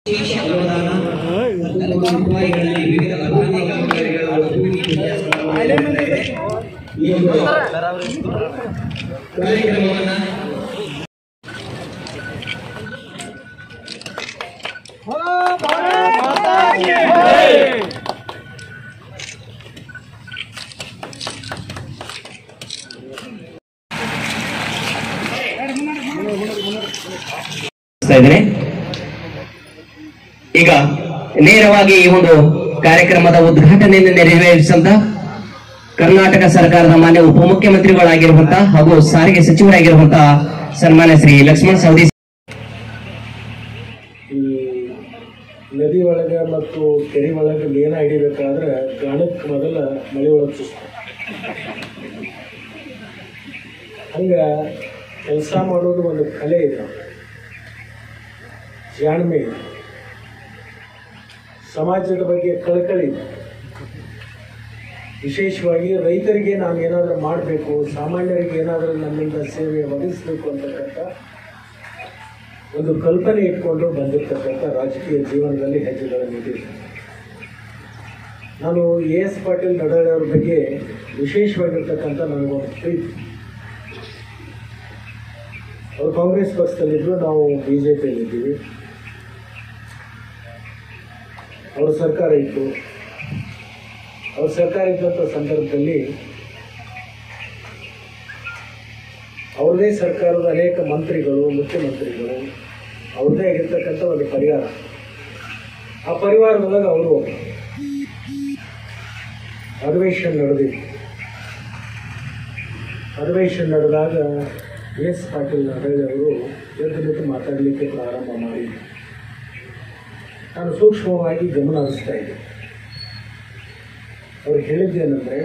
ವಿಶೇಷ ಅನುದಾನ ಹತ್ತು ಕೋಟಿ ರೂಪಾಯಿಗಳಲ್ಲಿ ವಿವಿಧ ಅಭಿವೃದ್ಧಿ ಕಾಮಗಾರಿಗಳ ಭೂಮಿ ಪೂಜೆ ಸಮಾರಂಭ ನಡೀತಾ ಇದೆ. ಈ ಒಂದು ಕಾರ್ಯಕ್ರಮವನ್ನ ಮಾಡ್ತಾ ಇದ್ದೇನೆ ಈಗ ನೇರವಾಗಿ ಈ ಒಂದು ಕಾರ್ಯಕ್ರಮದ ಉದ್ಘಾಟನೆಯನ್ನು ನೆರವೇರಿಸಂತ ಕರ್ನಾಟಕ ಸರ್ಕಾರದ ಮಾನ್ಯ ಉಪಮುಖ್ಯಮಂತ್ರಿಗಳಾಗಿರುವಂತಹ ಹಾಗೂ ಸಾರಿಗೆ ಸಚಿವರಾಗಿರುವಂತಹ ಸನ್ಮಾನ್ಯ ಶ್ರೀ ಲಕ್ಷ್ಮಣ್ ಸವದಿ ಈ ನದಿ ಒಳಗೆ ಮತ್ತು ಕೆರೆ ಒಳಗೆ ಮೀನ ಹಿಡಿಬೇಕಾದ್ರೆ ಗಾಣಕ್ಕೆ ಮೊದಲ ಮಳೆ ಒಳಗೆ ಚುಸ್ತು ಹಂಗೆ ಕೆಲಸ ಮಾಡೋದು ಒಂದು ಕಲೆ ಇದೆ ಜಾಣ್ಮೆ ಇದೆ ಸಮಾಜದ ಬಗ್ಗೆ ಕಳಕಳಿ ಇದೆ ವಿಶೇಷವಾಗಿ ರೈತರಿಗೆ ನಾನು ಏನಾದರೂ ಮಾಡಬೇಕು ಸಾಮಾನ್ಯರಿಗೆ ಏನಾದರೂ ನನ್ನಿಂದ ಸೇವೆ ಒದಗಿಸಬೇಕು ಅಂತಕ್ಕಂಥ ಒಂದು ಕಲ್ಪನೆ ಇಟ್ಕೊಂಡು ಬಂದಿರತಕ್ಕಂಥ ರಾಜಕೀಯ ಜೀವನದಲ್ಲಿ ಹೆಜ್ಜೆಗಳನ್ನು ಇಟ್ಟಿದ್ದೀನಿ ನಾನು ಎ ಎಸ್ ಪಾಟೀಲ್ ನಡಾಳೆ ಅವ್ರ ಬಗ್ಗೆ ವಿಶೇಷವಾಗಿರ್ತಕ್ಕಂಥ ನನಗೊಂದು ಪ್ರೀತಿ ಅವರು ಕಾಂಗ್ರೆಸ್ ಪಕ್ಷದಲ್ಲಿದ್ದರು ನಾವು ಬಿ ಜೆ ಪಿಯಲ್ಲಿದ್ದೀವಿ ಅವ್ರ ಸರ್ಕಾರ ಇತ್ತು ಅವ್ರ ಸರ್ಕಾರ ಇದ್ದಂಥ ಸಂದರ್ಭದಲ್ಲಿ ಅವ್ರದೇ ಸರ್ಕಾರದ ಅನೇಕ ಮಂತ್ರಿಗಳು ಮುಖ್ಯಮಂತ್ರಿಗಳು ಅವ್ರದ್ದೇ ಆಗಿರ್ತಕ್ಕಂಥ ಒಂದು ಪರಿವಾರ ಆ ಪರಿವಾರದೊಳಗೆ ಅವರು ಅಧಿವೇಶನ ನಡೆದಿತ್ತು ಅಧಿವೇಶನ ನಡೆದಾಗ ಎಸ್ ಪಾಟೀಲ್ ನಡಳಿ ಅವರು ಎದ್ದು ನಿಂತು ಮಾತಾಡಲಿಕ್ಕೆ ಪ್ರಾರಂಭ ಮಾಡಿ ನಾನು ಸೂಕ್ಷ್ಮವಾಗಿ ಗಮನ ಹರಿಸ್ತಾ ಇದ್ದೆ ಅವ್ರು ಹೇಳಿದ್ದೇನೆಂದರೆ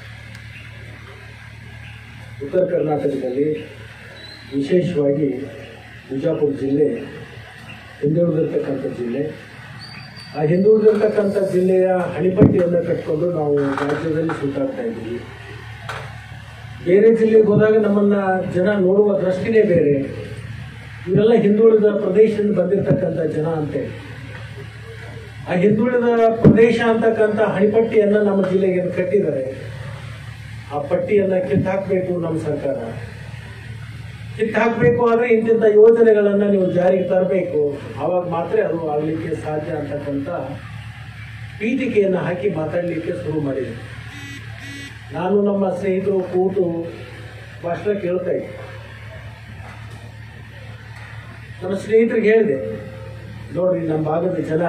ಉತ್ತರ ಕರ್ನಾಟಕದಲ್ಲಿ ವಿಶೇಷವಾಗಿ ಬಿಜಾಪುರ ಜಿಲ್ಲೆ ಹಿಂದುಳಿದಿರ್ತಕ್ಕಂಥ ಜಿಲ್ಲೆ ಆ ಹಿಂದುಳಿದಿರ್ತಕ್ಕಂಥ ಜಿಲ್ಲೆಯ ಹಣಿಪಟ್ಟಿಯನ್ನು ಕಟ್ಕೊಂಡು ನಾವು ರಾಜ್ಯದಲ್ಲಿ ಸುತ್ತಾಡ್ತಾ ಇದ್ದೀವಿ ಬೇರೆ ಜಿಲ್ಲೆಗೆ ಹೋದಾಗ ನಮ್ಮನ್ನು ಜನ ನೋಡುವ ದೃಷ್ಟಿನೇ ಬೇರೆ ಇವರೆಲ್ಲ ಹಿಂದುಳಿದ ಪ್ರದೇಶದಿಂದ ಬಂದಿರತಕ್ಕಂಥ ಜನ ಅಂತೇಳಿ ಆ ಹಿಂದುಳಿದ ಪ್ರದೇಶ ಅಂತಕ್ಕಂಥ ಹಣಿಪಟ್ಟಿಯನ್ನು ನಮ್ಮ ಜಿಲ್ಲೆಗೆ ಕಟ್ಟಿದ್ದಾರೆ ಆ ಪಟ್ಟಿಯನ್ನು ಕಿತ್ತಾಕಬೇಕು ನಮ್ಮ ಸರ್ಕಾರ ಕಿತ್ತಾಕಬೇಕು ಆದರೆ ಇಂತಿಂಥ ಯೋಜನೆಗಳನ್ನು ನೀವು ಜಾರಿಗೆ ತರಬೇಕು ಆವಾಗ ಮಾತ್ರ ಅದು ಆಗಲಿಕ್ಕೆ ಸಾಧ್ಯ ಅಂತಕ್ಕಂಥ ಪೀಠಿಕೆಯನ್ನು ಹಾಕಿ ಮಾತಾಡಲಿಕ್ಕೆ ಶುರು ಮಾಡಿದೆ ನಾನು ನಮ್ಮ ಸ್ನೇಹಿತರು ಕೂತು ಭಾಷಣ ಕೇಳ್ತಾ ಇದ್ದೆ ನಮ್ಮ ಸ್ನೇಹಿತರಿಗೆ ಹೇಳಿದೆ ನೋಡ್ರಿ ನಮ್ಮ ಭಾಗದ ಜನ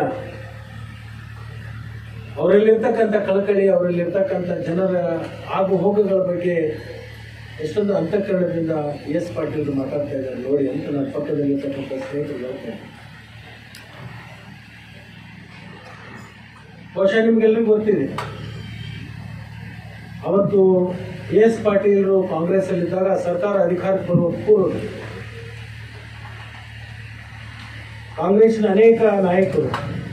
ಅವರಲ್ಲಿರ್ತಕ್ಕಂಥ ಕಳಕಳಿ ಅವರಲ್ಲಿರ್ತಕ್ಕಂಥ ಜನರ ಆಗು ಹೋಗುಗಳ ಬಗ್ಗೆ ಎಷ್ಟೊಂದು ಅಂತಃಕರಣದಿಂದ ಎಸ್ ಪಾಟೀಲ್ ಮಾತಾಡ್ತಾ ಇದ್ದಾರೆ ನೋಡಿ ಅಂತ ನನ್ನ ಪಕ್ಕದಲ್ಲಿರ್ತಕ್ಕಂಥ ಸ್ನೇಹಿತರು ಹೇಳ್ತಾರೆ ಬಹುಶಃ ನಿಮ್ಗೆಲ್ಲರಿಗೂ ಗೊತ್ತಿದೆ ಅವತ್ತು ಎಸ್ ಪಾಟೀಲರು ಕಾಂಗ್ರೆಸ್ಸಲ್ಲಿದ್ದಾಗ ಸರ್ಕಾರ ಅಧಿಕಾರಕ್ಕೆ ಬರುವ ಪೂರ್ವ ಕಾಂಗ್ರೆಸ್ನ ಅನೇಕ ನಾಯಕರು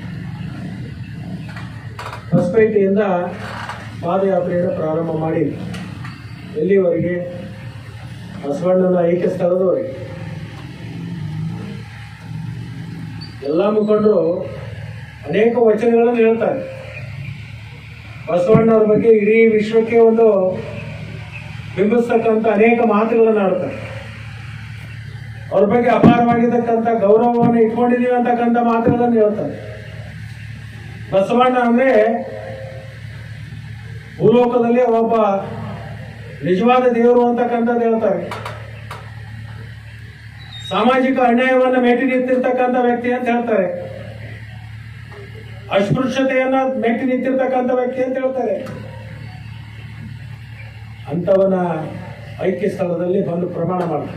ಹೊಸಪೇಟೆಯಿಂದ ಪಾದಯಾತ್ರೆಯನ್ನು ಪ್ರಾರಂಭ ಮಾಡಿ ಎಲ್ಲಿವರೆಗೆ ಬಸವಣ್ಣನ ಐಕ್ಯ ಸ್ಥಳದವರೆಗೆ ಎಲ್ಲ ಮುಖಂಡರು ಅನೇಕ ವಚನಗಳನ್ನು ಹೇಳ್ತಾರೆ ಬಸವಣ್ಣವ್ರ ಬಗ್ಗೆ ಇಡೀ ವಿಶ್ವಕ್ಕೆ ಒಂದು ಬಿಂಬಿಸ್ತಕ್ಕಂಥ ಅನೇಕ ಮಾತುಗಳನ್ನು ಆಡ್ತಾರೆ ಅವ್ರ ಬಗ್ಗೆ ಅಪಾರವಾಗಿರ್ತಕ್ಕಂಥ ಗೌರವವನ್ನು ಇಟ್ಕೊಂಡಿದೀವಿ ಅಂತಕ್ಕಂಥ ಮಾತುಗಳನ್ನು ಹೇಳ್ತಾರೆ ಬಸವಣ್ಣ ಅಂದ್ರೆ ಭೂಲೋಕದಲ್ಲಿ ಒಬ್ಬ ನಿಜವಾದ ದೇವರು ಅಂತಕ್ಕಂಥದ್ದು ಹೇಳ್ತಾರೆ ಸಾಮಾಜಿಕ ಅನ್ಯಾಯವನ್ನು ಮೆಟ್ಟಿ ನಿಂತಿರ್ತಕ್ಕಂಥ ವ್ಯಕ್ತಿ ಅಂತ ಹೇಳ್ತಾರೆ ಅಸ್ಪೃಶ್ಯತೆಯನ್ನ ಮೆಟ್ಟಿ ನಿಂತಿರ್ತಕ್ಕಂಥ ವ್ಯಕ್ತಿ ಅಂತ ಹೇಳ್ತಾರೆ ಅಂಥವನ ಐಕ್ಯ ಸ್ಥಳದಲ್ಲಿ ಬಂದು ಪ್ರಮಾಣ ಮಾಡ್ತಾರೆ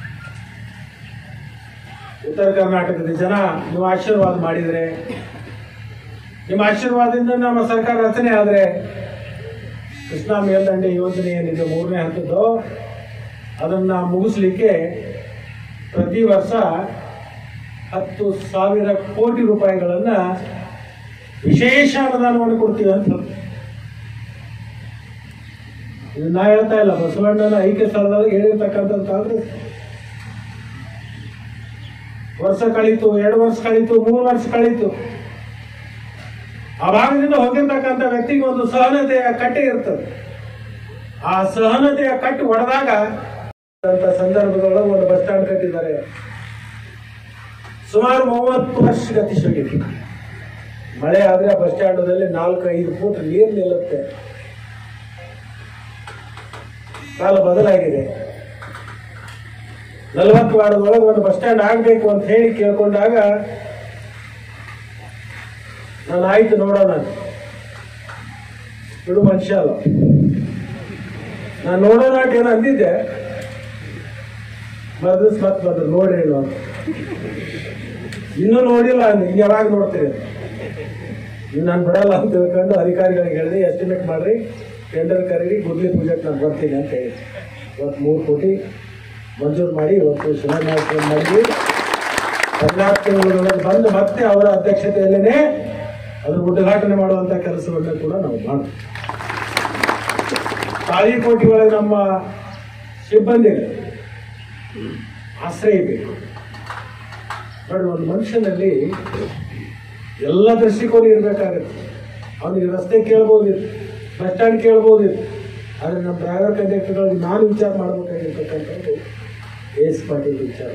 ಉತ್ತರ ಕರ್ನಾಟಕದ ಜನ ನೀವು ಆಶೀರ್ವಾದ ಮಾಡಿದರೆ ನಿಮ್ಮ ಆಶೀರ್ವಾದದಿಂದ ನಮ್ಮ ಸರ್ಕಾರ ರಚನೆ ಆದರೆ ಕೃಷ್ಣಾ ಮೇಲ್ದಂಡೆ ಯೋಜನೆ ಏನಿದೆ ಮೂರನೇ ಹಂತದ್ದು ಅದನ್ನ ಮುಗಿಸ್ಲಿಕ್ಕೆ ಪ್ರತಿ ವರ್ಷ ಹತ್ತು ಸಾವಿರ ಕೋಟಿ ರೂಪಾಯಿಗಳನ್ನ ವಿಶೇಷ ಅನುದಾನವನ್ನು ಕೊಡ್ತೀವಿ ಅಂತ ಹೇಳ್ತಾರೆ. ಇದು ನಾ ಹೇಳ್ತಾ ಇಲ್ಲ ಬಸವಣ್ಣನ ಐಕ್ಯ ಸ್ಥಳದಲ್ಲಿ ಹೇಳಿರ್ತಕ್ಕಂಥದ್ದು ಕಾಂಗ್ರೆಸ್ ವರ್ಷ ಕಳೀತು ಎರಡು ವರ್ಷ ಕಳೀತು ಮೂರು ವರ್ಷ ಕಳೀತು ಆ ಭಾಗದಿಂದ ಹೋಗಿರ್ತಕ್ಕಂಥ ವ್ಯಕ್ತಿಗೆ ಒಂದು ಸಹನತೆಯ ಕಟ್ಟೆ ಇರ್ತದೆ ಆ ಸಹನತೆಯ ಕಟ್ಟು ಹೊಡೆದಾಗ ಅಂತ ಸಂದರ್ಭದೊಳಗೆ ಒಂದು ಬಸ್ ಸ್ಟ್ಯಾಂಡ್ ಕಟ್ಟಿದ್ದಾರೆ ಸುಮಾರು ಮೂವತ್ತು ವರ್ಷ ಗತಿಸೋಗಿದೆ ಮಳೆ ಆದ್ರೆ ಬಸ್ ಸ್ಟ್ಯಾಂಡಲ್ಲಿ ನಾಲ್ಕು ಐದು ಫೂಟ್ ನೀರು ನಿಲ್ಲುತ್ತೆ ಕಾಲ ಬದಲಾಗಿದೆ ನಲವತ್ತು ವಾರದೊಳಗೆ ಒಂದು ಬಸ್ ಸ್ಟ್ಯಾಂಡ್ ಆಗಬೇಕು ಅಂತ ಹೇಳಿ ಕೇಳ್ಕೊಂಡಾಗ ನಾನು ಆಯ್ತು ನೋಡೋಣ ಬಿಡು ಮನುಷ್ಯ ಅಲ್ಲ ನಾನು ನೋಡೋಣ ಅಂತ ಏನೋ ಅಂದಿದ್ದೆ ಮದ್ರಸ್ ಮತ್ತೆ ಬಂದ್ರು ನೋಡಿ ಹೇಳು ಅಂತ ಇನ್ನೂ ನೋಡಿಲ್ಲ ಅಂದೆ ಇನ್ನು ಯಾವಾಗ ನೋಡ್ತೀರಿ ಇನ್ನು ನಾನು ಬಿಡಲ್ಲ ಅಂತ ತಿಳ್ಕೊಂಡು ಅಧಿಕಾರಿಗಳಿಗೆ ಹೇಳಿದೆ ಎಸ್ಟಿಮೇಟ್ ಮಾಡ್ರಿ ಟೆಂಡರ್ ಕರೀರಿ ಗುದ್ಲಿ ಪೂಜೆಗೆ ನಾನು ಬರ್ತೀನಿ ಅಂತ ಹೇಳಿ ಇವತ್ತು ಮೂರು ಕೋಟಿ ಮಂಜೂರು ಮಾಡಿ ಇವತ್ತು ಶಿಲಾನ್ಯಾಸ ಮಾಡಿದ್ವಿ ಹದಿನಾಲ್ಕು ತಿಂಗಳೊಳಗೆ ಬಂದು ಮತ್ತೆ ಅವರ ಅಧ್ಯಕ್ಷತೆಯಲ್ಲೇನೆ ಅದನ್ನು ಉದ್ಘಾಟನೆ ಮಾಡುವಂತ ಕೆಲಸವನ್ನು ಕೂಡ ನಾವು ಮಾಡ್ತೀವಿ ತಾಳಿಕೋಟಿ ಒಳಗೆ ನಮ್ಮ ಸಿಬ್ಬಂದಿಗಳು ಆಶ್ರಯ ಬೇಕು ನೋಡಿ ಒಂದು ಮನುಷ್ಯನಲ್ಲಿ ಎಲ್ಲ ದೃಷ್ಟಿಕೋನ ಇರಬೇಕಾಗತ್ತೆ ಅವನಿಗೆ ರಸ್ತೆ ಕೇಳ್ಬೋದಿತ್ತು ಬಸ್ ಸ್ಟ್ಯಾಂಡ್ ಕೇಳ್ಬೋದಿತ್ತು ಆದರೆ ನಮ್ಮ ಡ್ರೈವರ್ ಕಂಡಕ್ಟರ್ಗಳಿಗೆ ನಾನು ವಿಚಾರ ಮಾಡಬೇಕಾಗಿರ್ತಕ್ಕಂಥದ್ದು ಎಸ್ ಪಾಟೀಲ್ ವಿಚಾರ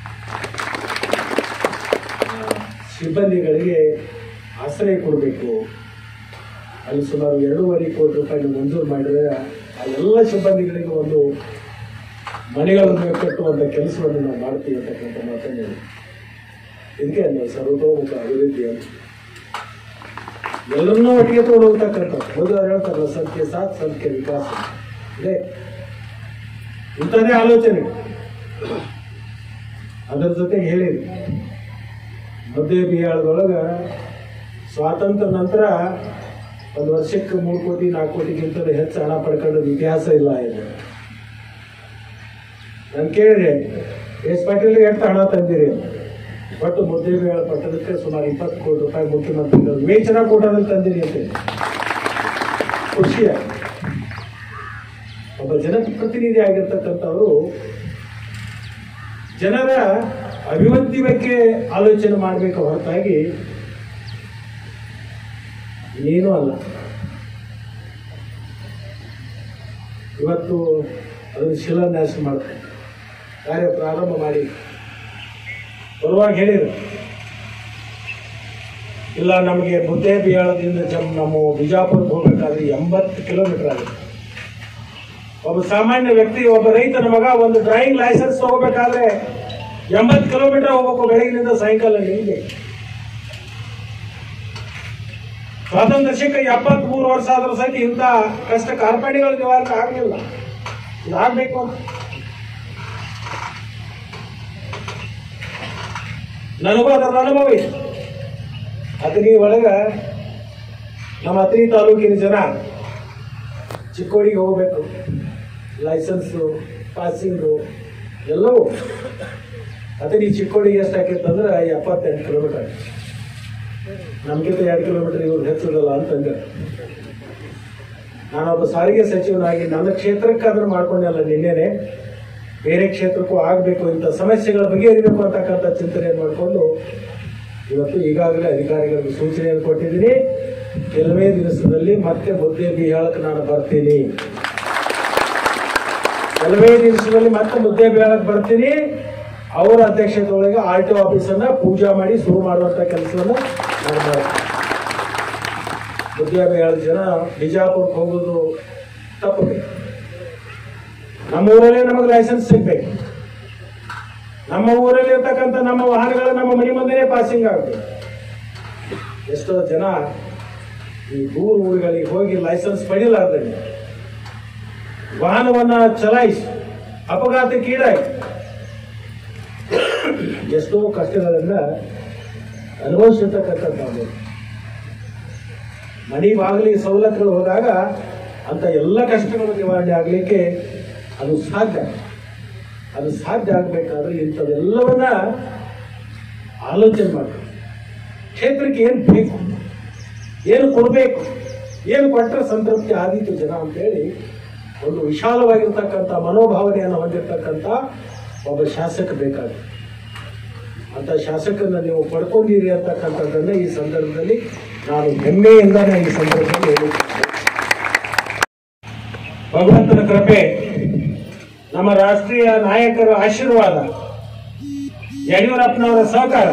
ಸಿಬ್ಬಂದಿಗಳಿಗೆ ಆಶ್ರಯ ಕೊಡಬೇಕು ಅಲ್ಲಿ ಸುಮಾರು ಎರಡೂವರೆ ಕೋಟಿ ರೂಪಾಯಿ ಮಂಜೂರು ಮಾಡಿದರೆ ಆ ಎಲ್ಲ ಸಿಬ್ಬಂದಿಗಳಿಗೆ ಒಂದು ಮನೆಗಳನ್ನು ಕಟ್ಟುವಂಥ ಕೆಲಸವನ್ನು ನಾವು ಮಾಡ್ತೀವಿ ಅಂತಕ್ಕಂಥ ಮಾತನ್ನು ಇದಕ್ಕೆ ನಾವು ಸರ್ವತೋಮುಖ ಅಭಿವೃದ್ಧಿ ಅಂತ ಎಲ್ಲರನ್ನೂ ಒಟ್ಟಿಗೆ ತಗೊಂಡು ಹೋಗ್ತಕ್ಕಂಥ ಮೊದಲು ಅವ್ರು ಹೇಳ್ತಾರಲ್ಲ ಸಂಖ್ಯೆ ಸಾತ್ ಸಂಖ್ಯೆ ವಿಕಾಸ ಇದೆ ಇಂಥದ್ದೇ ಆಲೋಚನೆ ಅದರ ಜೊತೆಗೆ ಹೇಳಿರಿ ಮದುವೆ ಬಿಹಾಳದೊಳಗೆ ಸ್ವಾತಂತ್ರ್ಯ ನಂತರ ಒಂದು ವರ್ಷಕ್ಕೆ ಮೂರು ಕೋಟಿ ನಾಲ್ಕು ಕೋಟಿಗಿಂತಲೂ ಹೆಚ್ಚು ಹಣ ಪಡ್ಕೊಂಡ ಇತಿಹಾಸ ಇಲ್ಲ ಇದು ನಾನು ಕೇಳಿದೆ ಎಸ್ ಪಾಟೀಲ್ ಎಷ್ಟು ಹಣ ತಂದಿರಿ ಒಟ್ಟು ಮುದ್ದೇಬಿಹಾಳ ಪಟ್ಟಣಕ್ಕೆ ಸುಮಾರು ಇಪ್ಪತ್ತು ಕೋಟಿ ರೂಪಾಯಿ ಮುಖ್ಯಮಂತ್ರಿಗಳು ವೇತನ ಕೂಟದಲ್ಲಿ ತಂದಿರಿ ಅಂತ ಹೇಳಿ. ಖುಷಿಯಾಗಿ ಒಬ್ಬ ಜನಪ್ರತಿನಿಧಿ ಆಗಿರ್ತಕ್ಕಂಥವರು ಜನರ ಅಭಿವೃದ್ಧಿ ಬಗ್ಗೆ ಆಲೋಚನೆ ಮಾಡಬೇಕು ಹೊರತಾಗಿ ಏನೂ ಅಲ್ಲ ಇವತ್ತು ಅದನ್ನು ಶಿಲಾನ್ಯಾಸ ಮಾಡ್ತಾರೆ ಕಾರ್ಯ ಪ್ರಾರಂಭ ಮಾಡಿ ಬರುವಾಗ ಹೇಳಿದ್ರು ಇಲ್ಲ ನಮಗೆ ಮುದ್ದೆ ಬಿಯಾಳದಿಂದ ಜಮ್ ನಮ್ಮ ಬಿಜಾಪುರಕ್ಕೆ ಹೋಗ್ಬೇಕಾದ್ರೆ ಎಂಬತ್ತು ಕಿಲೋಮೀಟರ್ ಆಗುತ್ತೆ ಒಬ್ಬ ಸಾಮಾನ್ಯ ವ್ಯಕ್ತಿ ಒಬ್ಬ ರೈತನ ಮಗ ಒಂದು ಡ್ರೈವಿಂಗ್ ಲೈಸೆನ್ಸ್ ತಗೋಬೇಕಾದ್ರೆ ಎಂಬತ್ತು ಕಿಲೋಮೀಟರ್ ಹೋಗ್ಬೇಕು ಬೆಳಗಿನಿಂದ ಸಾಯಂಕಾಲ ನಿಮಗೆ ಸ್ವಾತಂತ್ರ್ಯ ಸಿಕ್ಕ ಎಪ್ಪತ್ತ್ ಮೂರು ವರ್ಷ ಆದ್ರೂ ಸಹಿತ ಇಂಥ ಕಷ್ಟ ಕಾರ್ಪಣ್ಯಗಳ ನಿವಾರಣೆ ಆಗಲಿಲ್ಲ ಇದಾಗಬೇಕು ಅಂತ ನನಗೂ ಅದರ ಅನುಭವ ಇದೆ ಅತನಿ ಒಳಗ ನಮ್ಮ ಅತನಿ ತಾಲೂಕಿನ ಜನ ಚಿಕ್ಕೋಡಿಗೆ ಹೋಗ್ಬೇಕು ಲೈಸೆನ್ಸು ಪಾಸಿಂಗು ಎಲ್ಲವೂ ಅತನಿ ಚಿಕ್ಕೋಡಿಗೆ ಎಷ್ಟು ಆಕೈತಂದ್ರೆ ಎಪ್ಪತ್ತೆಂಟು ಕಿಲೋಮೀಟರ್ ನಮ್ಗಿಂತ ಎರಡು ಕಿಲೋಮೀಟರ್ ಇವ್ರು ಹೆಚ್ಚದಲ್ಲ ಅಂತಂದ್ರೆ ನಾನೊಬ್ಬ ಸಾರಿಗೆ ಸಚಿವನಾಗಿ ನನ್ನ ಕ್ಷೇತ್ರಕ್ಕೆ ಅದನ್ನು ಮಾಡ್ಕೊಂಡಲ್ಲ ನಿನ್ನೆನೆ ಬೇರೆ ಕ್ಷೇತ್ರಕ್ಕೂ ಆಗಬೇಕು ಇಂಥ ಸಮಸ್ಯೆಗಳ ಬಗೆಹರಿಬೇಕು ಅಂತಕ್ಕಂಥ ಚಿಂತನೆಯನ್ನು ಮಾಡಿಕೊಂಡು ಇವತ್ತು ಈಗಾಗಲೇ ಅಧಿಕಾರಿಗಳಿಗೆ ಸೂಚನೆಯನ್ನು ಕೊಟ್ಟಿದ್ದೀನಿ ಕೆಲವೇ ದಿವಸದಲ್ಲಿ ಮತ್ತೆ ಮುದ್ದೆ ಬಿಹಾಳಕ್ಕೆ ನಾನು ಬರ್ತೀನಿ ಕೆಲವೇ ದಿವಸದಲ್ಲಿ ಮತ್ತೆ ಮುದ್ದೆ ಬಿಹಾಳಕ್ಕೆ ಬರ್ತೀನಿ ಅವರ ಅಧ್ಯಕ್ಷತೆ ಒಳಗೆ ಆರ್ ಟಿ ಆಫೀಸನ್ನ ಪೂಜಾ ಮಾಡಿ ಶುರು ಮಾಡುವಂತ ಕೆಲಸವನ್ನು ನಾನು ಮಾಡ್ತೀನಿ ಮುದ್ದೆ ಬಿಹಾಳ ಜನ ಬಿಜಾಪುರಕ್ಕೆ ಹೋಗೋದು ತಪ್ಪಬೇಕು ನಮ್ಮ ಊರಲ್ಲೇ ನಮಗೆ ಲೈಸೆನ್ಸ್ ಸಿಗ್ಬೇಕು ನಮ್ಮ ಊರಲ್ಲಿ ಇರ್ತಕ್ಕಂಥ ನಮ್ಮ ವಾಹನಗಳು ನಮ್ಮ ಮನೆ ಮುಂದೆನೇ ಪಾಸಿಂಗ್ ಆಗಬೇಕು ಎಷ್ಟೋ ಜನ ಈ ದೂರ ಊರುಗಳಿಗೆ ಹೋಗಿ ಲೈಸೆನ್ಸ್ ಪಡಿಲಾರ್ದಂಗೆ ವಾಹನವನ್ನ ಚಲಾಯಿಸಿ ಅಪಘಾತಕ್ಕೀಡಾಗಿ ಎಷ್ಟೋ ಕಷ್ಟಗಳಿಂದ ಅನುಭವಿಸಿರ್ತಕ್ಕಂಥದ್ದು ಮನೆ ಬಾಗಿಲಿಗೆ ಸವಲತ್ತುಗಳು ಹೋದಾಗ ಅಂತ ಎಲ್ಲ ಕಷ್ಟಗಳು ನಿವಾರಣೆ ಆಗಲಿಕ್ಕೆ ಅದು ಸಾಧ್ಯ ಅದು ಸಾಧ್ಯ ಆಗಬೇಕಾದ್ರೆ ಇಂಥವೆಲ್ಲವನ್ನ ಆಲೋಚನೆ ಮಾಡಬೇಕು ಕ್ಷೇತ್ರಕ್ಕೆ ಏನು ಬೇಕು ಏನು ಕೊಡಬೇಕು ಏನು ಕೊಟ್ಟರೆ ಸಂತೃಪ್ತಿ ಆದೀತು ಜನ ಅಂತೇಳಿ ಒಂದು ವಿಶಾಲವಾಗಿರ್ತಕ್ಕಂಥ ಮನೋಭಾವನೆಯನ್ನು ಹೊಂದಿರತಕ್ಕಂಥ ಒಬ್ಬ ಶಾಸಕ ಬೇಕಾಗುತ್ತೆ ಅಂತ ಶಾಸಕರನ್ನ ನೀವು ಪಡ್ಕೊಂಡಿರಿ ಅಂತಕ್ಕಂಥದ್ದನ್ನ ಈ ಸಂದರ್ಭದಲ್ಲಿ ನಾನು ಹೆಮ್ಮೆಯಿಂದ ನಾನು ಈ ಸಂದರ್ಭದಲ್ಲಿ ಹೇಳುತ್ತೇನೆ ಭಗವಂತನ ಕೃಪೆ ನಮ್ಮ ರಾಷ್ಟ್ರೀಯ ನಾಯಕರ ಆಶೀರ್ವಾದ ಯಡಿಯೂರಪ್ಪನವರ ಸಹಕಾರ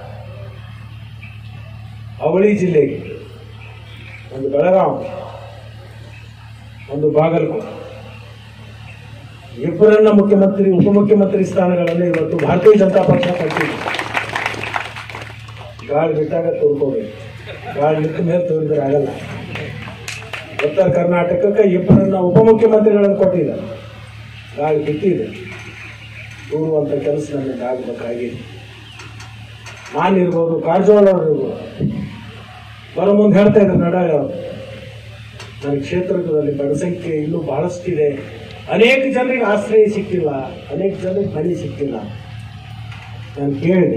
ಅವಳಿ ಜಿಲ್ಲೆಗೆ ಒಂದು ಬೆಳಗಾವಿ ಒಂದು ಬಾಗಲಕೋಟೆ ಇಬ್ಬರನ್ನ ಮುಖ್ಯಮಂತ್ರಿ ಉಪಮುಖ್ಯಮಂತ್ರಿ ಸ್ಥಾನಗಳನ್ನು ಇವತ್ತು ಭಾರತೀಯ ಜನತಾ ಪಕ್ಷ ಪಟ್ಟಿದೆ ಗಾಳಿ ಬಿಟ್ಟಾಗ ತೋರ್ಕೋಬೇಕು ಗಾಳಿ ನಿಂತ ಮೇಲೆ ತೋರಿದ್ರೆ ಆಗಲ್ಲ ಉತ್ತರ ಕರ್ನಾಟಕಕ್ಕೆ ಇಬ್ಬರನ್ನ ಉಪಮುಖ್ಯಮಂತ್ರಿಗಳನ್ನು ಕೊಟ್ಟಿದ್ದಾರೆ ಗಾಳಿ ಬಿಟ್ಟಿದೆ ದೂರುವಂತ ಕೆಲಸ ನಮ್ಮಿಂದ ಆಗಬೇಕಾಗಿದೆ ನಾನಿರ್ಬೋದು ಕಾರಜೋಳ ಅವರು ಇರ್ಬೋದು ಬರೋ ಮುಂದೆ ಹೇಳ್ತಾ ಇದ್ರು ನಡಾಳೆ ಅವರು ನನ್ನ ಕ್ಷೇತ್ರದಲ್ಲಿ ಜನಸಂಖ್ಯೆ ಇನ್ನೂ ಬಹಳಷ್ಟಿದೆ ಅನೇಕ ಜನರಿಗೆ ಆಶ್ರಯ ಸಿಕ್ಕಿಲ್ಲ ಅನೇಕ ಜನರಿಗೆ ಮನೆ ಸಿಕ್ಕಿಲ್ಲ ನಾನು ಕೇಳಿದೆ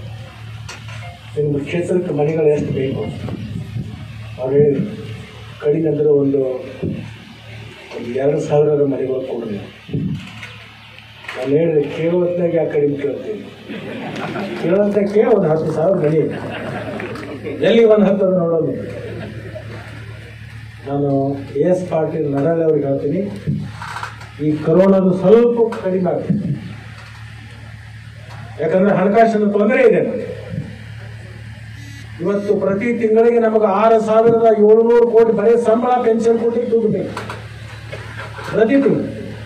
ನಿಮ್ಮ ಕ್ಷೇತ್ರಕ್ಕೆ ಮನೆಗಳು ಎಷ್ಟು ಬೇಕು ಅವ್ರು ಹೇಳಿದ್ರು ಕಡಿಮೆ ಅಂದರೆ ಒಂದು ಒಂದು ಎರಡು ಸಾವಿರದ ಮನೆಗಳು ಕೊಡ್ರಿ ನಾನು ಹೇಳಿದೆ ಕೇಳುವತ್ತಾಗ ಯಾಕೆ ಕಡಿಮೆ ಕೇಳ್ತೀನಿ ಕೇಳುವಂತ ಕೇಳಿ ಒಂದು ಹತ್ತು ಸಾವಿರ ಮನೆ ಎಲ್ಲಿ ಒಂದು ಹತ್ತದ ನೋಡೋದು ನಾನು ಎಸ್ ಪಾಟೀಲ್ ನಡಾಳೆ ಅವ್ರಿಗೆ ಹೇಳ್ತೀನಿ ಈ ಕರೋನಾದು ಸ್ವಲ್ಪ ಕಡಿಮೆ ಆಗ್ತದೆ ಯಾಕಂದ್ರೆ ಹಣಕಾಸಿನ ತೊಂದರೆ ಇದೆ ನಮಗೆ. ಇವತ್ತು ಪ್ರತಿ ತಿಂಗಳಿಗೆ ನಮಗೆ ಆರು ಸಾವಿರದ ಏಳುನೂರು ಕೋಟಿ ಬರೀ ಸಂಬಳ ಪೆನ್ಷನ್ ಕೊಟ್ಟಿಗೆ ದುಡ್ಡು ಬೇಕು ಪ್ರತಿ ತಿಂಗಳು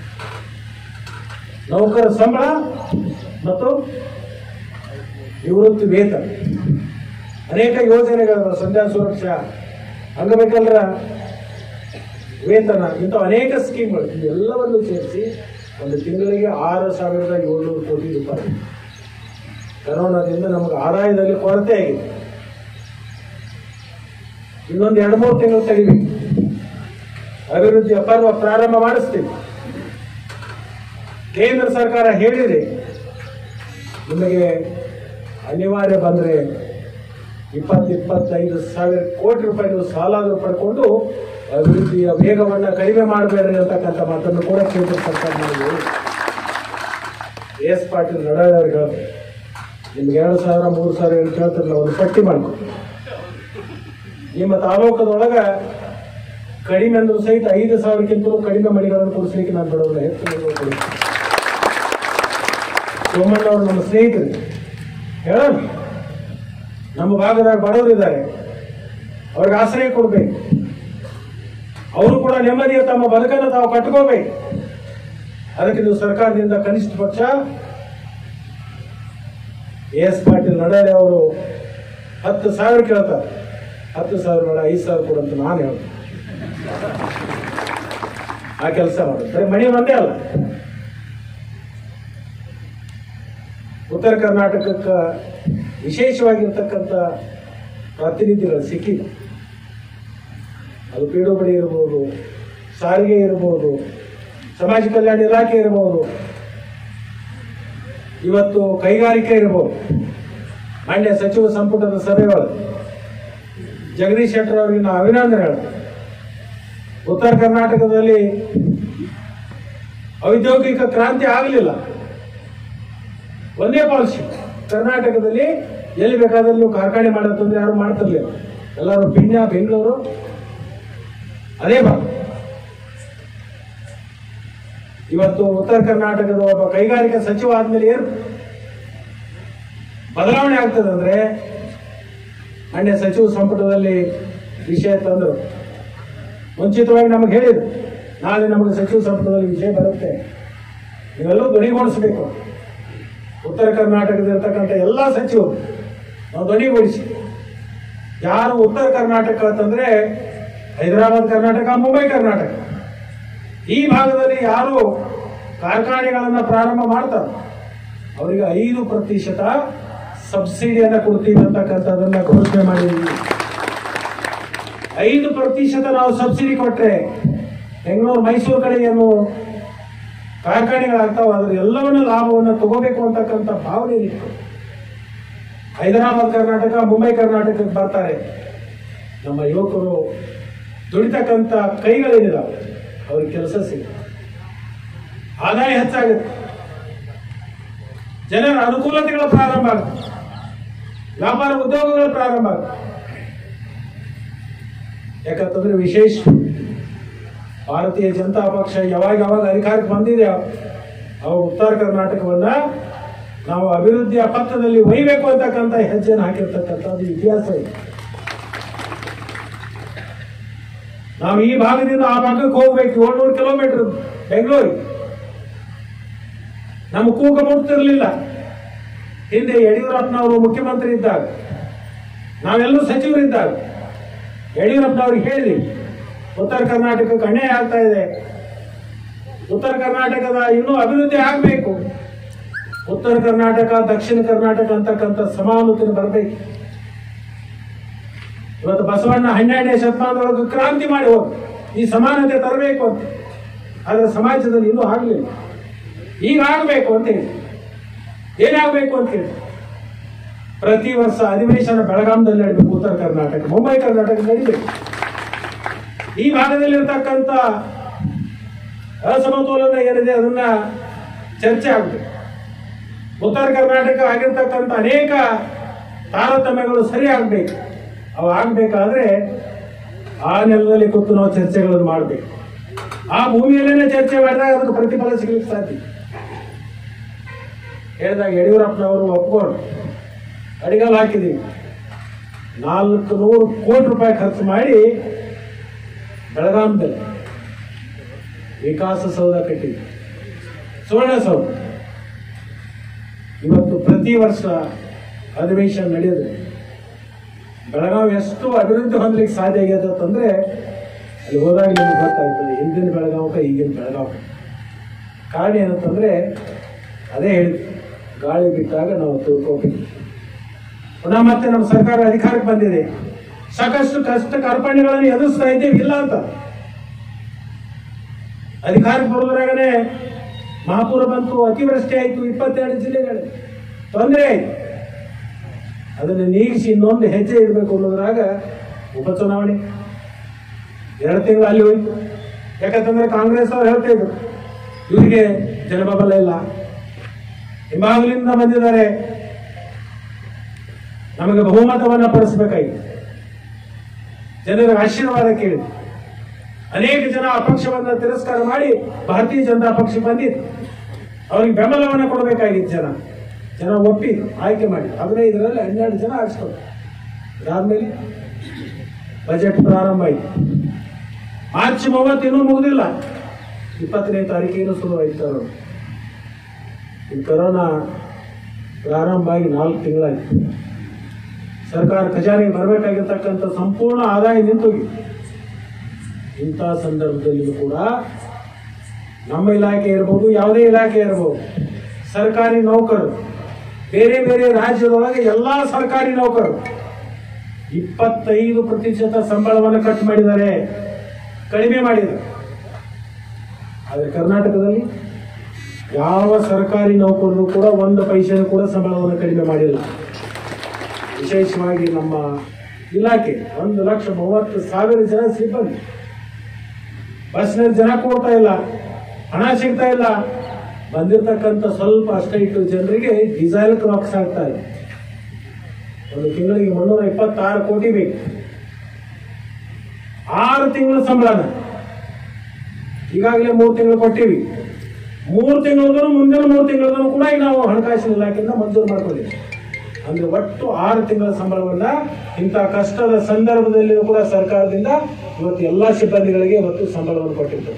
ನೌಕರ ಸಂಬಳ ಮತ್ತು ನಿವೃತ್ತಿ ವೇತನ ಅನೇಕ ಯೋಜನೆಗಳು ಸಂಧ್ಯಾ ಸುರಕ್ಷಾ ಅಂಗಬೇಕಲ್ರ ವೇತನ ಇಂಥ ಅನೇಕ ಸ್ಕೀಮ್ಗಳು ಇವೆಲ್ಲವನ್ನು ಸೇರಿಸಿ ಒಂದು ತಿಂಗಳಿಗೆ ಆರು ಸಾವಿರದ ಏಳ್ನೂರು ಕೋಟಿ ರೂಪಾಯಿ ಕರೋನಾದಿಂದ ನಮಗೆ ಆದಾಯದಲ್ಲಿ ಕೊರತೆ ಆಗಿದೆ ಇನ್ನೊಂದು ಎರಡು ಮೂರು ತಿಂಗಳು ತೆಗಿಬೇಕು ಅಭಿವೃದ್ಧಿ ಪರ್ವ ಪ್ರಾರಂಭ ಮಾಡಿಸ್ತೀವಿ ಕೇಂದ್ರ ಸರ್ಕಾರ ಹೇಳಿದೆ ನಿಮಗೆ ಅನಿವಾರ್ಯ ಬಂದರೆ ಇಪ್ಪತ್ತು ಇಪ್ಪತ್ತೈದು ಸಾವಿರ ಕೋಟಿ ರೂಪಾಯಿ ನೀವು ಸಾಲ ಪಡ್ಕೊಂಡು ಅಭಿವೃದ್ಧಿಯ ವೇಗವನ್ನು ಕಡಿಮೆ ಮಾಡಬೇಡ್ರಿ ಅಂತಕ್ಕಂಥ ಮಾತನ್ನು ಕೂಡ ಕೇಂದ್ರ ಸರ್ಕಾರ ಮಾಡಿದೆ ಎಸ್ ಪಾಟೀಲ್ ನಡಾಳೆ ಅವ್ರಿಗೆ ಹೇಳ್ತಾರೆ ನಿಮ್ಗೆ ಎರಡು ಸಾವಿರ ಮೂರು ಸಾವಿರ ಏನು ಕೇಳ್ತಿರಲ್ಲ ಒಂದು ಪಟ್ಟಿ ಮಾಡ್ಕೊ ನಿಮ್ಮ ತಾಲೂಕದೊಳಗ ಕಡಿಮೆ ಅಂದ್ರೂ ಸಹಿತ ಐದು ಸಾವಿರಕ್ಕಿಂತಲೂ ಕಡಿಮೆ ಮನೆಗಳನ್ನು ಕೊಡಿಸ್ಲಿಕ್ಕೆ ನಾನು ಬಿಡೋದಿಲ್ಲ ಹೆಚ್ಚು ಮನೆಗಳು ಕೊಡಿಸ್ತೀನಿ ಸೋಮಣ್ಣ ಅವರು ನಮ್ಮ ಸ್ನೇಹಿತರು ಹೇಳೋಣ ನಮ್ಮ ಭಾಗದಾಗ ಬಡವರಿದ್ದಾರೆ ಅವ್ರಿಗೆ ಆಶ್ರಯ ಕೊಡ್ಬೇಕು ಅವರು ಕೂಡ ನೆಮ್ಮದಿಯ ತಮ್ಮ ಬದುಕನ್ನು ತಾವು ಕಟ್ಕೋಬೇಕು ಅದಕ್ಕೆ ನೀವು ಸರ್ಕಾರದಿಂದ ಕನಿಷ್ಠ ಪಕ್ಷ ಎಸ್ ಪಾಟೀಲ್ ನಡಾಲೆ ಅವರು ಹತ್ತು ಸಾವಿರ ಕೇಳ್ತಾರೆ ಹತ್ತು ಸಾವಿರ ಬೇಡ ಐದು ಸಾವಿರ ಕೊಡಂತ ನಾನು ಹೇಳ್ತೀನಿ ಆ ಕೆಲಸ ಮಾಡೋದು ಬರೀ ಮನೆ ಒಂದೇ ಅಲ್ಲ ಉತ್ತರ ಕರ್ನಾಟಕಕ್ಕೆ ವಿಶೇಷವಾಗಿರ್ತಕ್ಕಂಥ ಪ್ರಾತಿನಿಧ್ಯಗಳು ಸಿಕ್ಕಿದೆ ಅದು ಪೀಡುಬಡಿ ಇರ್ಬೋದು ಸಾರಿಗೆ ಇರ್ಬೋದು ಸಮಾಜ ಕಲ್ಯಾಣ ಇಲಾಖೆ ಇರ್ಬೋದು ಇವತ್ತು ಕೈಗಾರಿಕೆ ಇರ್ಬೋದು ಮಂಡ್ಯ ಸಚಿವ ಸಂಪುಟದ ಸಭೆಗಳು ಜಗದೀಶ್ ಶೆಟ್ಟರ್ ಅವರಿಗೆ ನಾವು ಅಭಿನಂದನೆ ಹೇಳ್ತೇವೆ ಉತ್ತರ ಕರ್ನಾಟಕದಲ್ಲಿ ಔದ್ಯೋಗಿಕ ಕ್ರಾಂತಿ ಆಗಲಿಲ್ಲ ಒಂದೇ ಪಾಲಿಸಿ ಕರ್ನಾಟಕದಲ್ಲಿ ಎಲ್ಲಿ ಬೇಕಾದಲ್ಲಿ ನೀವು ಕಾರ್ಖಾನೆ ಮಾಡೋದಂದ್ರೆ ಯಾರು ಮಾಡ್ತಿರ್ಲಿಲ್ಲ ಎಲ್ಲರೂ ಪಿಣ್ಯ ಬೆಂಗಳೂರು ಅದೇ ಭಾಗ ಇವತ್ತು ಉತ್ತರ ಕರ್ನಾಟಕದ ಒಬ್ಬ ಕೈಗಾರಿಕಾ ಸಚಿವ ಆದ್ಮೇಲೆ ಏನು ಬದಲಾವಣೆ ಆಗ್ತದೆ ಅಂದ್ರೆ ಮೊನ್ನೆ ಸಚಿವ ಸಂಪುಟದಲ್ಲಿ ವಿಷಯ ತಂದರು ಮುಂಚಿತವಾಗಿ ನಮಗೆ ಹೇಳಿದ್ರು ನಾಳೆ ನಮಗೆ ಸಚಿವ ಸಂಪುಟದಲ್ಲಿ ವಿಷಯ ಬರುತ್ತೆ ನೀವೆಲ್ಲೂ ಧ್ವನಿಗೊಳಿಸಬೇಕು ಉತ್ತರ ಕರ್ನಾಟಕದಲ್ಲಿರ್ತಕ್ಕಂಥ ಎಲ್ಲ ಸಚಿವರು ನಾವು ಧ್ವನಿಗೊಳಿಸಿ ಯಾರು ಉತ್ತರ ಕರ್ನಾಟಕ ಅಂತಂದ್ರೆ ಹೈದರಾಬಾದ್ ಕರ್ನಾಟಕ ಮುಂಬೈ ಕರ್ನಾಟಕ ಈ ಭಾಗದಲ್ಲಿ ಯಾರು ಕಾರ್ಖಾನೆಗಳನ್ನ ಪ್ರಾರಂಭ ಮಾಡ್ತಾರೆ ಅವರಿಗೆ ಐದು ಪ್ರತಿಶತ ಸಬ್ಸಿಡಿಯನ್ನ ಕೊಡ್ತೀವಿ ಅಂತಕ್ಕಂಥದ್ದನ್ನ ಘೋಷಣೆ ಮಾಡಿದ್ದೀವಿ ಐದು ಪ್ರತಿಶತ ನಾವು ಸಬ್ಸಿಡಿ ಕೊಟ್ರೆ ಬೆಂಗಳೂರು ಮೈಸೂರು ಕಡೆ ಏನು ಕಾರ್ಖಾನೆಗಳಾಗ್ತಾವ ಅದ್ರ ಎಲ್ಲವನ್ನ ಲಾಭವನ್ನು ತಗೋಬೇಕು ಅಂತಕ್ಕಂಥ ಭಾವನೆ ಇತ್ತು ಹೈದರಾಬಾದ್ ಕರ್ನಾಟಕ ಮುಂಬೈ ಕರ್ನಾಟಕಕ್ಕೆ ಬರ್ತಾರೆ ನಮ್ಮ ಯುವಕರು ದುಡಿತಕ್ಕಂಥ ಕೈಗಳೇನಿದಾವೆ ಅವ್ರಿಗೆ ಕೆಲಸ ಸಿಗುತ್ತೆ ಆದಾಯ ಹೆಚ್ಚಾಗುತ್ತೆ ಜನರ ಅನುಕೂಲತೆಗಳು ಪ್ರಾರಂಭ ಆಗ್ತದೆ ವ್ಯಾಪಾರ ಉದ್ಯೋಗಗಳು ಪ್ರಾರಂಭ ಆಗ್ತದೆ ಯಾಕಂತಂದ್ರೆ ವಿಶೇಷ ಭಾರತೀಯ ಜನತಾ ಪಕ್ಷ ಯಾವಾಗ ಯಾವಾಗ ಅಧಿಕಾರಕ್ಕೆ ಬಂದಿದೆ ಅವಾಗ ಉತ್ತರ ಕರ್ನಾಟಕವನ್ನ ನಾವು ಅಭಿವೃದ್ಧಿಯ ಪಥದಲ್ಲಿ ಒಯ್ಯಬೇಕು ಅಂತಕ್ಕಂಥ ಹೆಜ್ಜೆಯನ್ನು ಹಾಕಿರ್ತಕ್ಕಂಥದ್ದು ಇತಿಹಾಸ ಇದೆ ನಾವು ಈ ಭಾಗದಿಂದ ಆ ಭಾಗಕ್ಕೆ ಹೋಗ್ಬೇಕು ಏಳ್ನೂರು ಕಿಲೋಮೀಟರ್ ಬೆಂಗಳೂರು ನಮ್ಮ ಕೂಗ ಮುಟ್ತಿರ್ಲಿಲ್ಲ ಹಿಂದೆ ಯಡಿಯೂರಪ್ಪನವರು ಮುಖ್ಯಮಂತ್ರಿ ಇದ್ದಾಗ ನಾವೆಲ್ಲರೂ ಸಚಿವರಿದ್ದಾಗ ಯಡಿಯೂರಪ್ಪನವ್ರಿಗೆ ಹೇಳಿದ್ವಿ ಉತ್ತರ ಕರ್ನಾಟಕಕ್ಕೆ ಅನ್ಯಾಯ ಆಗ್ತಾ ಇದೆ ಉತ್ತರ ಕರ್ನಾಟಕದ ಇನ್ನೂ ಅಭಿವೃದ್ಧಿ ಆಗಬೇಕು ಉತ್ತರ ಕರ್ನಾಟಕ ದಕ್ಷಿಣ ಕರ್ನಾಟಕ ಅಂತಕ್ಕಂಥ ಸಮಾನತೆಯನ್ನು ಬರಬೇಕು ಇವತ್ತು ಬಸವಣ್ಣ ಹನ್ನೆರಡನೇ ಶತಮಾನದೊಳಗೆ ಕ್ರಾಂತಿ ಮಾಡಿ ಹೋದ ಈ ಸಮಾನತೆ ತರಬೇಕು ಅಂತ ಆದರೆ ಸಮಾಜದಲ್ಲಿ ಇನ್ನೂ ಆಗಲಿಲ್ಲ ಈಗ ಆಗಬೇಕು ಅಂತ ಹೇಳಿ ಏನಾಗಬೇಕು ಅಂತ ಹೇಳಿ ಪ್ರತಿ ವರ್ಷ ಅಧಿವೇಶನ ಬೆಳಗಾಂದಲ್ಲಿ ನಡೀಬೇಕು ಉತ್ತರ ಕರ್ನಾಟಕ ಮುಂಬೈ ಕರ್ನಾಟಕ ನಡೀಬೇಕು ಈ ಭಾಗದಲ್ಲಿರ್ತಕ್ಕಂಥ ಅಸಮತೋಲನ ಏನಿದೆ ಅದನ್ನ ಚರ್ಚೆ ಆಗಬೇಕು ಉತ್ತರ ಕರ್ನಾಟಕ ಆಗಿರ್ತಕ್ಕಂಥ ಅನೇಕ ತಾರತಮ್ಯಗಳು ಸರಿ ಆಗ್ಬೇಕು ಅವು ಆಗ್ಬೇಕಾದ್ರೆ ಆ ನೆಲದಲ್ಲಿ ಕೂತು ನಾವು ಚರ್ಚೆಗಳನ್ನು ಮಾಡಬೇಕು ಆ ಭೂಮಿಯಲ್ಲೇನೆ ಚರ್ಚೆ ಮಾಡಿದಾಗ ಅದಕ್ಕೆ ಪ್ರತಿಫಲ ಸಿಗ್ಲಿಕ್ಕೆ ಸಾಧ್ಯ ಹೇಳಿದಾಗ ಯಡಿಯೂರಪ್ಪನವರು ಒಪ್ಕೊಂಡು ಅಡಿಗಾಲ್ ಹಾಕಿದೀವಿ ನಾಲ್ಕು ನೂರು ಕೋಟಿ ರೂಪಾಯಿ ಖರ್ಚು ಮಾಡಿ ಬೆಳಗಾಂದಲ್ಲಿ ವಿಕಾಸ ಸೌಧ ಕಟ್ಟಿದ್ವಿ ಸುವರ್ಣ ಸೌಧ ಇವತ್ತು ಪ್ರತಿ ವರ್ಷ ಅಧಿವೇಶನ ನಡೆಯೋದು ಬೆಳಗಾವಿ ಎಷ್ಟು ಅಭಿವೃದ್ಧಿ ಹೊಂದಲಿಕ್ಕೆ ಸಾಧ್ಯ ಆಗ್ಯದ ಅಂತಂದ್ರೆ ಅಲ್ಲಿ ಹೋದಾಗ ನಿಮ್ಗೆ ಗೊತ್ತಾಗ್ತದೆ ಹಿಂದಿನ ಬೆಳಗಾವಕ ಈಗಿನ ಬೆಳಗಾವಿ ಕಾರಣ ಏನಂತಂದ್ರೆ ಅದೇ ಹೇಳಿದ್ವಿ ಗಾಳಿ ಬಿಟ್ಟಾಗ ನಾವು ತೂರ್ಕೋಬೇಕು ಪುನಃ ಮತ್ತೆ ನಮ್ಮ ಸರ್ಕಾರ ಅಧಿಕಾರಕ್ಕೆ ಬಂದಿದೆ ಸಾಕಷ್ಟು ಕಷ್ಟ ಕಾರ್ಪಣ್ಯಗಳನ್ನು ಎದುರಿಸ್ತಾ ಇದ್ದೇವೆ ಇಲ್ಲ ಅಂತ ಅಧಿಕಾರಕ್ಕೆ ಬರೋದ್ರಾಗನೆ ಮಹಾಪೂರ ಬಂತು ಅತಿವೃಷ್ಟಿ ಆಯಿತು ಇಪ್ಪತ್ತೆರಡು ಜಿಲ್ಲೆಗಳು ತೊಂದರೆ ಆಯ್ತು ಅದನ್ನು ನೀಗಿಸಿ ಇನ್ನೊಂದು ಹೆಜ್ಜೆ ಇಡಬೇಕು ಅನ್ನೋದ್ರಾಗ ಉಪಚುನಾವಣೆ ಎರಡು ತಿಂಗಳು ಅಲ್ಲಿ ಹೋಯ್ತು ಯಾಕಂತಂದ್ರೆ ಕಾಂಗ್ರೆಸ್ ಅವ್ರು ಹೇಳ್ತಾ ಇದ್ರು ಇವರಿಗೆ ಜನಬಲ ಇಲ್ಲ ಹಿಂಬಾಗಲಿಂದ ಬಂದಿದ್ದಾರೆ ನಮಗೆ ಬಹುಮತವನ್ನ ಪಡಿಸಬೇಕಾಗಿತ್ತು ಜನರ ಆಶೀರ್ವಾದ ಕೇಳಿದ್ರು ಅನೇಕ ಜನ ಆ ಪಕ್ಷವನ್ನ ತಿರಸ್ಕಾರ ಮಾಡಿ ಭಾರತೀಯ ಜನತಾ ಪಕ್ಷ ಬಂದಿತ್ತು ಅವ್ರಿಗೆ ಬೆಂಬಲವನ್ನ ಕೊಡಬೇಕಾಗಿತ್ತು ಜನ ಜನ ಒಪ್ಪಿ ಆಯ್ಕೆ ಮಾಡಿ ಹದಿನೈದರಲ್ಲಿ ಹನ್ನೆರಡು ಜನ ಆರಿಸ್ಕೊಂಡು ಅದಾದ್ಮೇಲೆ ಬಜೆಟ್ ಪ್ರಾರಂಭ ಆಯ್ತು ಮಾರ್ಚ್ ಮೂವತ್ತು ಇನ್ನೂ ಮುಗಿದಿಲ್ಲ ಇಪ್ಪತ್ತನೇ ತಾರೀಕಿಗೆ ಶುರುವಾಯ್ತು ಅವರು ಈ ಕೊರೋನಾ ಪ್ರಾರಂಭ ಆಗಿ ನಾಲ್ಕು ತಿಂಗಳಾಯ್ತು ಸರ್ಕಾರ ಖಜಾನೆಗೆ ಬರಬೇಕಾಗಿರ್ತಕ್ಕಂಥ ಸಂಪೂರ್ಣ ಆದಾಯ ನಿಂತೋಗಿತ್ತು ಇಂಥ ಸಂದರ್ಭದಲ್ಲಿಯೂ ಕೂಡ ನಮ್ಮ ಇಲಾಖೆ ಇರ್ಬೋದು ಯಾವುದೇ ಇಲಾಖೆ ಇರ್ಬೋದು ಸರ್ಕಾರಿ ನೌಕರರು ಬೇರೆ ಬೇರೆ ರಾಜ್ಯದೊಳಗೆ ಎಲ್ಲಾ ಸರ್ಕಾರಿ ನೌಕರರು ಇಪ್ಪತ್ತೈದು ಪ್ರತಿಶತ ಸಂಬಳವನ್ನು ಕಟ್ ಮಾಡಿದ್ದಾರೆ ಕಡಿಮೆ ಮಾಡಿದ್ದಾರೆ ಆದರೆ ಕರ್ನಾಟಕದಲ್ಲಿ ಯಾವ ಸರ್ಕಾರಿ ನೌಕರರು ಕೂಡ ಒಂದು ಪೈಸೆನೂ ಕೂಡ ಸಂಬಳವನ್ನು ಕಡಿಮೆ ಮಾಡಿಲ್ಲ ವಿಶೇಷವಾಗಿ ನಮ್ಮ ಇಲಾಖೆ ಒಂದು ಲಕ್ಷ ಮೂವತ್ತು ಸಾವಿರ ಜನ ಸಿಬ್ಬಂದಿ ಬಸ್ನಲ್ಲಿ ಜನ ಕೊಡ್ತಾ ಇಲ್ಲ ಹಣ ಸಿಗ್ತಾ ಇಲ್ಲ ಬಂದಿರತಕ್ಕಂಥ ಸ್ವಲ್ಪ ಅಷ್ಟೈಟು ಜನರಿಗೆ ಡೀಸೆಲ್ ಕ್ರಾಕ್ಸ್ ಆಗ್ತಾ ಇದೆ ಒಂದು ತಿಂಗಳಿಗೆ ಮುನ್ನೂರ ಇಪ್ಪತ್ತಾರು ಕೋಟಿ ಬೇಕು ಆರು ತಿಂಗಳ ಸಂಬಳನ ಈಗಾಗಲೇ ಮೂರು ತಿಂಗಳು ಕೊಟ್ಟಿವಿ ಮೂರು ತಿಂಗಳದೂ ಮುಂದಿನ ಮೂರು ತಿಂಗಳದೂ ಕೂಡ ಈಗ ನಾವು ಹಣಕಾಸಿನ ಇಲಾಖೆಯಿಂದ ಮಂಜೂರು ಮಾಡ್ಕೊಂಡಿದ್ದೀವಿ ಅಂದ್ರೆ ಒಟ್ಟು ಆರು ತಿಂಗಳ ಸಂಬಳವನ್ನ ಇಂಥ ಕಷ್ಟದ ಸಂದರ್ಭದಲ್ಲಿ ಕೂಡ ಸರ್ಕಾರದಿಂದ ಇವತ್ತು ಎಲ್ಲಾ ಸಿಬ್ಬಂದಿಗಳಿಗೆ ಇವತ್ತು ಸಂಬಳವನ್ನು ಕೊಟ್ಟಿತ್ತು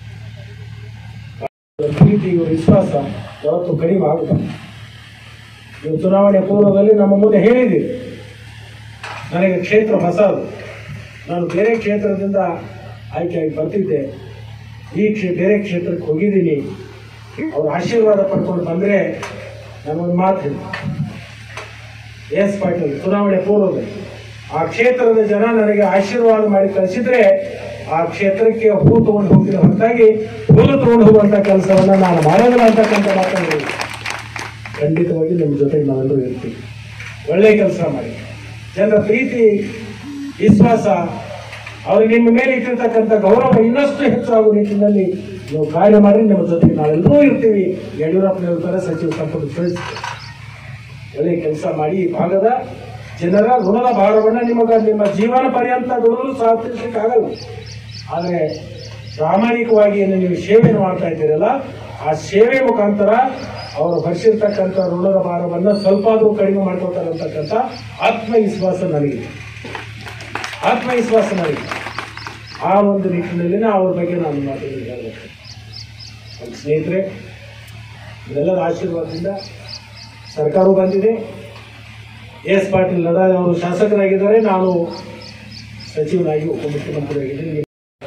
ಪ್ರೀತಿ ವಿಶ್ವಾಸ ಯಾವತ್ತು ಕಡಿಮೆ ಆಗುತ್ತದೆ ನೀವು ಚುನಾವಣೆ ಪೂರ್ವದಲ್ಲಿ ನಮ್ಮ ಮುಂದೆ ಹೇಳಿದ್ದೀರಿ ನನಗೆ ಕ್ಷೇತ್ರ ಹೊಸದು ನಾನು ಬೇರೆ ಕ್ಷೇತ್ರದಿಂದ ಆಯ್ಕೆಯಾಗಿ ಬರ್ತಿದ್ದೆ ಈ ಕ್ಷೇ ಬೇರೆ ಕ್ಷೇತ್ರಕ್ಕೆ ಹೋಗಿದ್ದೀನಿ ಅವ್ರ ಆಶೀರ್ವಾದ ಪಡ್ಕೊಂಡು ಬಂದರೆ ನನಗೊಂದು ಮಾತು ಹೇಳಿ ಎಸ್ ಪಾಟೀಲ್ ಚುನಾವಣೆ ಪೂರ್ವದಲ್ಲಿ ಆ ಕ್ಷೇತ್ರದ ಜನ ನನಗೆ ಆಶೀರ್ವಾದ ಮಾಡಿ ಕಳಿಸಿದ್ರೆ ಆ ಕ್ಷೇತ್ರಕ್ಕೆ ಹೂ ತಗೊಂಡು ಹೋಗಿದ ಹೊರತಾಗಿ ಹುಲ್ಲು ತಗೊಂಡು ಹೋಗುವಂತ ಕೆಲಸವನ್ನ ನಾನು ಮಾಡೋದಿಲ್ಲ ಅಂತಕ್ಕಂಥ ಮಾತನ್ನು ಹೇಳಿ. ಖಂಡಿತವಾಗಿ ನಿಮ್ಮ ಜೊತೆಗೆ ನಾವೆಲ್ಲರೂ ಇರ್ತೀವಿ ಒಳ್ಳೆ ಕೆಲಸ ಮಾಡಿ ಜನರ ಪ್ರೀತಿ ವಿಶ್ವಾಸ ಅವ್ರಿಗೆ ನಿಮ್ಮ ಮೇಲೆ ಇಟ್ಟಿರ್ತಕ್ಕಂಥ ಗೌರವ ಇನ್ನಷ್ಟು ಹೆಚ್ಚಾಗುವ ನಿಟ್ಟಿನಲ್ಲಿ ನೀವು ಕಾರ್ಯ ಮಾಡಿ ನಿಮ್ಮ ಜೊತೆಗೆ ನಾವೆಲ್ಲರೂ ಇರ್ತೀವಿ ಯಡಿಯೂರಪ್ಪನ ಇರ್ತಾರೆ ಸಚಿವ ಸಂಪುಟ ತಿಳಿಸಿ ಒಳ್ಳೆ ಕೆಲಸ ಮಾಡಿ ಈ ಭಾಗದ ಜನರ ಋಣದ ಭಾರವನ್ನ ನಿಮಗ ನಿಮ್ಮ ಜೀವನ ಪರ್ಯಂತ ದುಡಿದ್ರು ಸಹ ಆಗಲ್ಲ ಆದರೆ ಪ್ರಾಮಾಣಿಕವಾಗಿ ಏನು ನೀವು ಸೇವೆಯನ್ನು ಮಾಡ್ತಾ ಇದ್ದೀರಲ್ಲ ಆ ಸೇವೆ ಮುಖಾಂತರ ಅವರು ಭರಿಸಿರ್ತಕ್ಕಂಥ ಋಣದ ಭಾರವನ್ನ ಸ್ವಲ್ಪ ಆದರೂ ಕಡಿಮೆ ಮಾಡ್ಕೋತಾರೆ ಅಂತಕ್ಕಂಥ ಆತ್ಮವಿಶ್ವಾಸ ನನಗಿದೆ ಆತ್ಮವಿಶ್ವಾಸ ನನಗೆ ಆ ಒಂದು ನಿಟ್ಟಿನಲ್ಲಿ ಅವ್ರ ಬಗ್ಗೆ ನಾನು ಮಾತನ್ನು ಹೇಳಬೇಕು ನನ್ನ ಸ್ನೇಹಿತರೆ ಇದೆಲ್ಲರ ಆಶೀರ್ವಾದದಿಂದ ಸರ್ಕಾರವು ಬಂದಿದೆ ಎಸ್ ಪಾಟೀಲ್ ಲಡಾಯ್ ಅವರು ಶಾಸಕರಾಗಿದ್ದಾರೆ ನಾನು ಸಚಿವನಾಗಿ ಉಪಮುಖ್ಯಮಂತ್ರಿಯಾಗಿದ್ದೀನಿ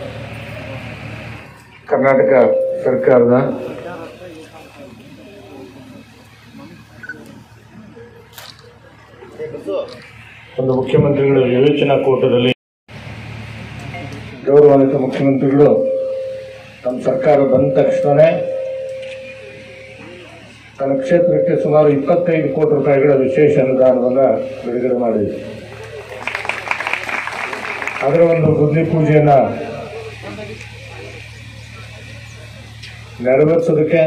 ಕರ್ನಾಟಕ ಸರ್ಕಾರದ ಒಂದು ಮುಖ್ಯಮಂತ್ರಿಗಳ ವಿವೇಚನಾ ಕೂಟದಲ್ಲಿ ಗೌರವಾನ್ವಿತ ಮುಖ್ಯಮಂತ್ರಿಗಳು ನಮ್ಮ ಸರ್ಕಾರ ಬಂದ ತಕ್ಷಣವೇ ತನ್ನ ಕ್ಷೇತ್ರಕ್ಕೆ ಸುಮಾರು ಇಪ್ಪತ್ತೈದು ಕೋಟಿ ರೂಪಾಯಿಗಳ ವಿಶೇಷ ಅನುದಾನವನ್ನು ಬಿಡುಗಡೆ ಮಾಡಿದೆ ಅದರ ಒಂದು ಬುದ್ಧಿ ಪೂಜೆಯನ್ನ ನೆರವೇರಿಸೋದಕ್ಕೆ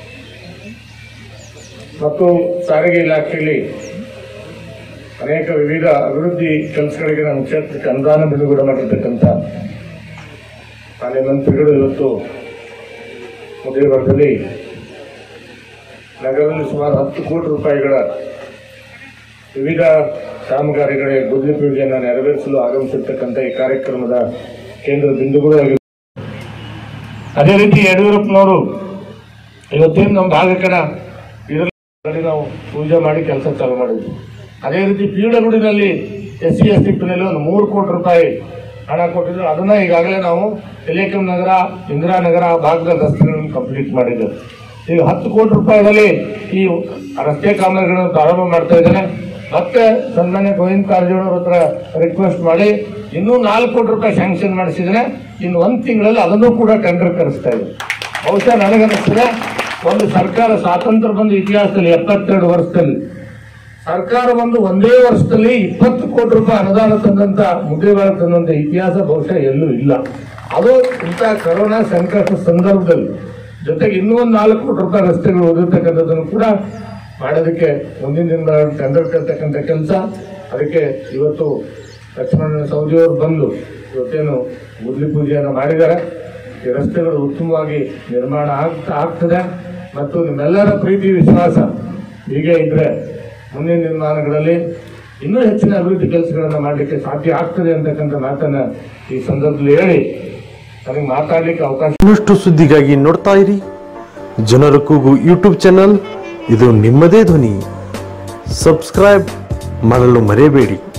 ಮತ್ತು ಸಾರಿಗೆ ಇಲಾಖೆಯಲ್ಲಿ ಅನೇಕ ವಿವಿಧ ಅಭಿವೃದ್ಧಿ ಕೆಲಸಗಳಿಗೆ ನಮ್ಮ ಕ್ಷೇತ್ರಕ್ಕೆ ಅನುದಾನ ಬಿಡುಗಡೆ ಮಾಡಿರ್ತಕ್ಕಂಥ ಮಾನ್ಯ ಮಂತ್ರಿಗಳು ಇವತ್ತು ಉದಯವರದಲ್ಲಿ ನಗರದಲ್ಲಿ ಸುಮಾರು ಹತ್ತು ಕೋಟಿ ರೂಪಾಯಿಗಳ ವಿವಿಧ ಕಾಮಗಾರಿಗಳ ಗುದ್ಲಿ ಪೂಜೆಯನ್ನು ನೆರವೇರಿಸಲು ಆಗಮಿಸಿರ್ತಕ್ಕಂಥ ಈ ಕಾರ್ಯಕ್ರಮದ ಕೇಂದ್ರ ಬಿಂದುಗಳು ಆಗಿದೆ ಅದೇ ರೀತಿ ಯಡಿಯೂರಪ್ಪನವರು ಇವತ್ತೇನು ನಮ್ಮ ಭಾಗಕ್ಕನ ಇದರಲ್ಲಿ ನಾವು ಪೂಜೆ ಮಾಡಿ ಕೆಲಸ ಚಾಲು ಮಾಡಿದ್ವಿ ಅದೇ ರೀತಿ ಪೀಡಗುಡಿನಲ್ಲಿ ಎಸ್ ಸಿ ಎಸ್ ಟಿಪ್ಪಿನಲ್ಲಿ ಒಂದು ಮೂರು ಕೋಟಿ ರೂಪಾಯಿ ಹಣ ಕೊಟ್ಟಿದ್ರು ಅದನ್ನ ಈಗಾಗಲೇ ನಾವು ಟೆಲಿಕಾಂ ನಗರ ಇಂದಿರಾನಗರ ಭಾಗದ ರಸ್ತೆಗಳನ್ನು ಕಂಪ್ಲೀಟ್ ಮಾಡಿದ್ದೇವೆ ಈಗ ಹತ್ತು ಕೋಟಿ ರೂಪಾಯಿಗಳಲ್ಲಿ ಈ ರಸ್ತೆ ಕಾಮಗಾರಿಗಳನ್ನು ಪ್ರಾರಂಭ ಮಾಡ್ತಾ ಇದ್ದಾರೆ ಮತ್ತೆ ಸನ್ಮಾನ್ಯ ಗೋವಿಂದ ಕಾರಜೋಳ ಹತ್ರ ರಿಕ್ವೆಸ್ಟ್ ಮಾಡಿ ಇನ್ನೂ ನಾಲ್ಕು ಕೋಟಿ ರೂಪಾಯಿ ಸ್ಯಾಂಕ್ಷನ್ ಮಾಡಿಸಿದ್ರೆ ಇನ್ನು ಒಂದು ತಿಂಗಳಲ್ಲಿ ಅದನ್ನು ಕೂಡ ಟೆಂಡರ್ ಕರೆಸ್ತಾ ಇದೆ ಬಹುಶಃ ನನಗನ್ನಿಸ್ತದೆ ಒಂದು ಸರ್ಕಾರ ಸ್ವಾತಂತ್ರ್ಯ ಬಂದ ಇತಿಹಾಸದಲ್ಲಿ ಎಪ್ಪತ್ತೆರಡು ವರ್ಷದಲ್ಲಿ ಸರ್ಕಾರ ಬಂದು ಒಂದೇ ವರ್ಷದಲ್ಲಿ ಇಪ್ಪತ್ತು ಕೋಟಿ ರೂಪಾಯಿ ಅನುದಾನ ತಂದಂತ ಮುದ್ದೇವಾಳ ತಂದಂತ ಇತಿಹಾಸ ಬಹುಶಃ ಎಲ್ಲೂ ಇಲ್ಲ ಅದು ಇಂಥ ಕರೋನಾ ಸಂಕಷ್ಟ ಸಂದರ್ಭದಲ್ಲಿ ಜೊತೆಗೆ ಇನ್ನೂ ಒಂದು ನಾಲ್ಕು ಕೋಟಿ ರೂಪಾಯಿ ರಸ್ತೆಗಳು ಓದಿರ್ತಕ್ಕಂಥದ್ದನ್ನು ಕೂಡ ಮಾಡೋದಕ್ಕೆ ಮುಂದಿನ ದಿನಗಳಲ್ಲಿ ಟೆಂಡರ್ ಕರ್ತಕ್ಕಂಥ ಕೆಲಸ ಅದಕ್ಕೆ ಇವತ್ತು ಲಕ್ಷ್ಮಣ ಸೌದಿಯವರು ಬಂದು ಇವತ್ತೇನು ಗುದ್ಲಿ ಪೂಜೆಯನ್ನು ಮಾಡಿದ್ದಾರೆ ಈ ರಸ್ತೆಗಳು ಉತ್ತಮವಾಗಿ ನಿರ್ಮಾಣ ಆಗ್ತಾ ಆಗ್ತದೆ ಮತ್ತು ನಿಮ್ಮೆಲ್ಲರ ಪ್ರೀತಿ ವಿಶ್ವಾಸ ಹೀಗೆ ಇದ್ರೆ ಮುಂದಿನ ನಿರ್ಮಾಣಗಳಲ್ಲಿ ಇನ್ನೂ ಹೆಚ್ಚಿನ ಅಭಿವೃದ್ಧಿ ಕೆಲಸಗಳನ್ನು ಮಾಡಲಿಕ್ಕೆ ಸಾಧ್ಯ ಆಗ್ತದೆ ಅಂತಕ್ಕಂಥ ಮಾತನ್ನ ಈ ಸಂದರ್ಭದಲ್ಲಿ ಹೇಳಿ ನನಗೆ ಮಾತಾಡ್ಲಿಕ್ಕೆ ಅವಕಾಶ ಇನ್ನಷ್ಟು ಸುದ್ದಿಗಾಗಿ ನೋಡ್ತಾ ಇರಿ ಜನರ ಕೂಗು ಯೂಟ್ಯೂಬ್ ಚಾನಲ್ ಇದು ನಿಮ್ಮದೇ ಧ್ವನಿ ಸಬ್ಸ್ಕ್ರೈಬ್ ಮಾಡಲು ಮರೆಯಬೇಡಿ